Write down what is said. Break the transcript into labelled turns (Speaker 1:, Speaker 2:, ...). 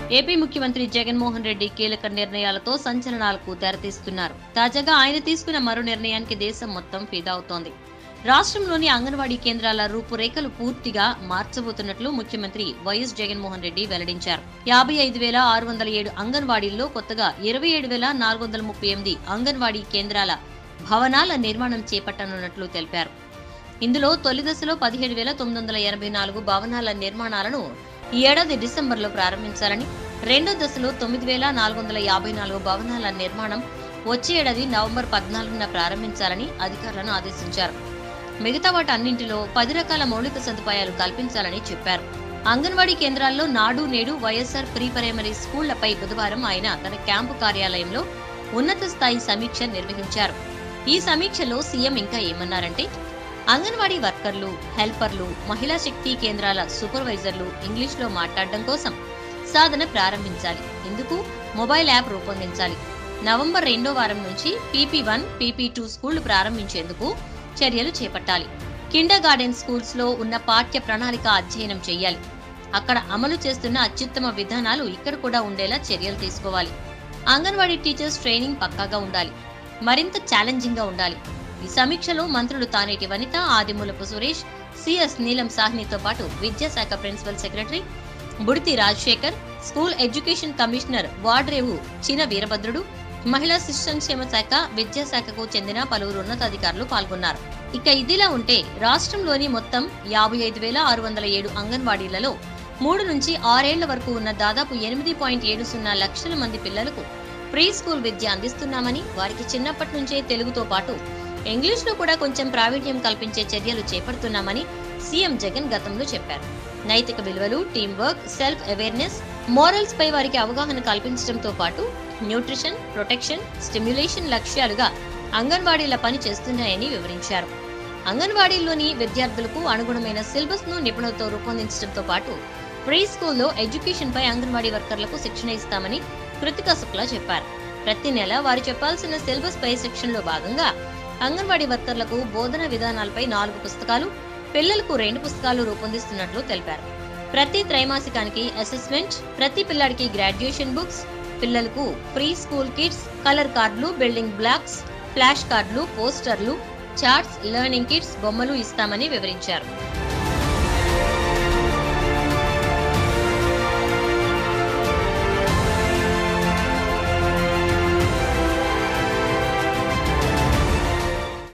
Speaker 1: AP ముఖ్యమంత్రి జగన్మోహన్ రెడ్డి కీలక నిర్ణయాలతో సంచలనాలకు తెరతీస్తున్నారు తాజాగా ఆయన తీసుకున్న మరో నిర్ణయానికి దేశం మొత్తం ఫిదా అవుతోంది రాష్ట్రంలోని అంగన్వాడీ కేంద్రాల రూపురేఖలు పూర్తిగా మార్చబోతున్నట్లు ముఖ్యమంత్రి వైఎస్ జగన్మోహన్ రెడ్డి వెల్లడించారు యాభై ఐదు వేల ఆరు వందల ఏడు అంగన్వాడీల్లో కొత్తగా ఇరవై ఏడు వేల నాలుగు వందల ముప్పై ఎనిమిది అంగన్వాడీ కేంద్రాల భవనాల నిర్మాణం చేపట్టనున్నట్లు తెలిపారు ఇందులో తొలి దశలో పదిహేడు వేల తొమ్మిది వందల ఎనభై నాలుగు భవనాల నిర్మాణాలను ఈ ఏడాది డిసెంబర్లో ప్రారంభించాలని రెండో దశలో తొమ్మిది వేల నాలుగు వందల యాభై నాలుగు భవనాల నిర్మాణం వచ్చే ఏడాది నవంబర్ పద్నాలుగున ప్రారంభించాలని అధికారులను ఆదేశించారు మిగతా వాటన్నింటిలో పది రకాల మౌలిక సదుపాయాలు కల్పించాలని చెప్పారు అంగన్వాడీ కేంద్రాల్లో నాడు నేడు వైఎస్ఆర్ ప్రీ ప్రైమరీ స్కూళ్లపై బుధవారం ఆయన తన క్యాంపు కార్యాలయంలో ఉన్నత స్థాయి సమీక్ష నిర్వహించారు ఈ సమీక్షలో సీఎం ఇంకా ఏమన్నారంటే అంగన్వాడీ వర్కర్లు హెల్పర్లు మహిళా శక్తి కేంద్రాల సూపర్వైజర్లు ఇంగ్లీష్లో మాట్లాడడం కోసం సాధన ప్రారంభించాలి ఇందుకు మొబైల్ యాప్ రూపొందించాలి నవంబర్ రెండో వారం నుంచి పీపీ వన్ పీపీ టూ స్కూళ్లు ప్రారంభించేందుకు చర్యలు చేపట్టాలి కిండర్ గార్డెన్ స్కూల్స్ లో ఉన్న పాఠ్య ప్రణాళిక అధ్యయనం చేయాలి అక్కడ అమలు చేస్తున్న అత్యుత్తమ విధానాలు ఇక్కడ కూడా ఉండేలా చర్యలు తీసుకోవాలి అంగన్వాడీ టీచర్స్ ట్రైనింగ్ పక్కాగా ఉండాలి మరింత ఛాలెంజింగ్ గా ఉండాలి ఈ సమీక్షలో మంత్రులు తానేటి వనిత ఆదిమూలపు సురేష్ సిఎస్ నీలం సాహ్నితో పాటు విద్యాశాఖ principal secretary Budithi Rajasekhar school education commissioner Vadrevu China Veerabhadrudu మహిళా శిశు సంక్షేమ శాఖ విద్యాశాఖకు చెందిన పలువురు ఉన్నతాధికారులు పాల్గొన్నారు ఇక ఇదిలా ఉంటే రాష్ట్రంలోని మొత్తం యాభై ఐదు వేల ఆరు వందల ఏడు అంగన్వాడీలలో మూడు నుంచి ఆరేళ్ల వరకు ఉన్న దాదాపు ఎనిమిది పాయింట్ ఏడు సున్నా లక్షల మంది పిల్లలకు ప్రీ స్కూల్ విద్య అందిస్తున్నామని వారికి చిన్నప్పటి నుంచే తెలుగుతో పాటు ఇంగ్లీష్ లో కూడా కొంచెం ప్రావీణ్యం కల్పించే చర్యలు చేపడుతున్నామని సీఎం జగన్ గతంలో చెప్పారు నైతిక విలువలు team work self awareness morals పై వారికి అవగాహన కల్పించడంతో పాటు న్యూట్రిషన్ ప్రొటెక్షన్ స్టిమ్యులేషన్ లక్ష్యాలుగా అంగన్వాడీల పని చేస్తున్నాయని వివరించారు అంగన్వాడీల్లోని విద్యార్థులకు అనుగుణమైన సిలబస్ ను నిపుణులతో రూపొందించడంతో పాటు ప్రీ స్కూల్లో ఎడ్యుకేషన్ పై అంగన్వాడీ వర్కర్లకు శిక్షణ ఇస్తామని కృతికా శుక్లా చెప్పారు ప్రతి నెల వారు చెప్పాల్సిన సిలబస్ పై శిక్షణలో భాగంగా అంగన్వాడీ వర్కర్లకు బోధన విధానాలపై నాలుగు పుస్తకాలు పిల్లలకు రెండు పుస్తకాలు రూపొందిస్తున్నట్లు తెలిపారు ప్రతి త్రైమాసికానికి అసెస్మెంట్ ప్రతి పిల్లాడికి గ్రాడ్యుయేషన్ బుక్స్ పిల్లలకు ప్రీ స్కూల్ కిట్స్ కలర్ కార్డులు బిల్డింగ్ బ్లాక్స్ ఫ్లాష్ కార్డులు పోస్టర్లు చార్ట్స్ లెర్నింగ్ కిట్స్ బొమ్మలు ఇస్తామని వివరించారు